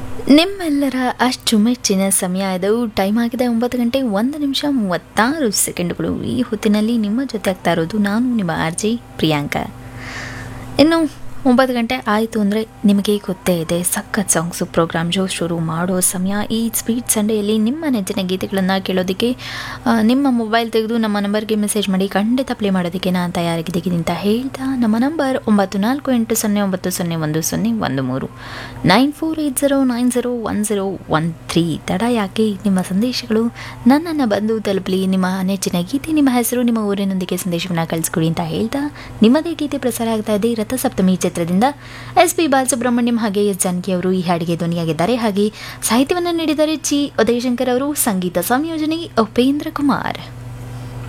ನಿಮ್ಮೆಲ್ಲರ ಅಚ್ಚುಮೆಚ್ಚಿನ ಸಮಯ ಇದು ಟೈಮ್ ಆಗಿದೆ ಒಂಬತ್ತು ಗಂಟೆ ಒಂದು ನಿಮಿಷ ಮೂವತ್ತಾರು ಸೆಕೆಂಡ್ಗಳು ಈ ಹೊತ್ತಿನಲ್ಲಿ ನಿಮ್ಮ ಜೊತೆ ಆಗ್ತಾ ಇರೋದು ನಾನು ನಿಮ್ಮ ಆರ್ ಜಿ ಪ್ರಿಯಾಂಕಾ ಇನ್ನು ಒಂಬತ್ತು ಗಂಟೆ ಆಯಿತು ಅಂದರೆ ನಿಮಗೆ ಗೊತ್ತೇ ಇದೆ ಸಖತ್ ಸಾಂಗ್ಸು ಪ್ರೋಗ್ರಾಮ್ ಜೋ ಶುರು ಮಾಡೋ ಸಮಯ ಈ ಸ್ವೀಟ್ ಸಂಡೆಯಲ್ಲಿ ನಿಮ್ಮ ನೆಚ್ಚಿನ ಗೀತೆಗಳನ್ನು ಕೇಳೋದಕ್ಕೆ ಆ, ನಿಮ್ಮ ಮೊಬೈಲ್ ತೆಗೆದು ನಮ್ಮ ನಂಬರ್ಗೆ ಮೆಸೇಜ್ ಮಾಡಿ ಖಂಡಿತ ಪ್ಲೇ ಮಾಡೋದಕ್ಕೆ ನಾನು ತಯಾರಾಗಿದ್ದೀನಿ ಅಂತ ಹೇಳ್ತಾ ನಮ್ಮ ನಂಬರ್ ಒಂಬತ್ತು ನಾಲ್ಕು ಎಂಟು ಸೊನ್ನೆ ಒಂಬತ್ತು ಸೊನ್ನೆ ಒಂದು ಸೊನ್ನೆ ಒಂದು ಮೂರು nine four eight zero nine zero one zero one three ತಡ ಯಾಕೆ ನಿಮ್ಮ ಸಂದೇಶಗಳು ನನ್ನನ್ನು ಬಂದು ತಲುಪಲಿ ನಿಮ್ಮ ನೆಚ್ಚಿನ ಗೀತೆ ನಿಮ್ಮ ಹೆಸರು ನಿಮ್ಮ ಊರಿನೊಂದಿಗೆ ಸಂದೇಶವನ್ನು ಕಳಿಸ್ಕೊಡಿ ಅಂತ ಹೇಳ್ತಾ ನಿಮ್ಮದೇ ಗೀತೆ ಪ್ರಸಾರ ಆಗ್ತಾ ಇದೆ ರಥಸಪ್ತಮಿ ಚಿತ್ರದಿಂದ ಎಸ್ ಪಿ ಬಾಲಸುಬ್ರಹ್ಮಣ್ಯಂ ಹಾಗೆ ಎಸ್ ಜಾನಕಿ ಅವರು ಈ ಹಾಡಿಗೆ ಧ್ವನಿಯಾಗಿದ್ದಾರೆ ಹಾಗೆ ಸಾಹಿತ್ಯವನ್ನು ನೀಡಿದ್ದಾರೆ ಚಿ ಉದಯಶಂಕರ್ ಅವರು ಸಂಗೀತ ಸಂಯೋಜನೆ ಉಪೇಂದ್ರ ಕುಮಾರ್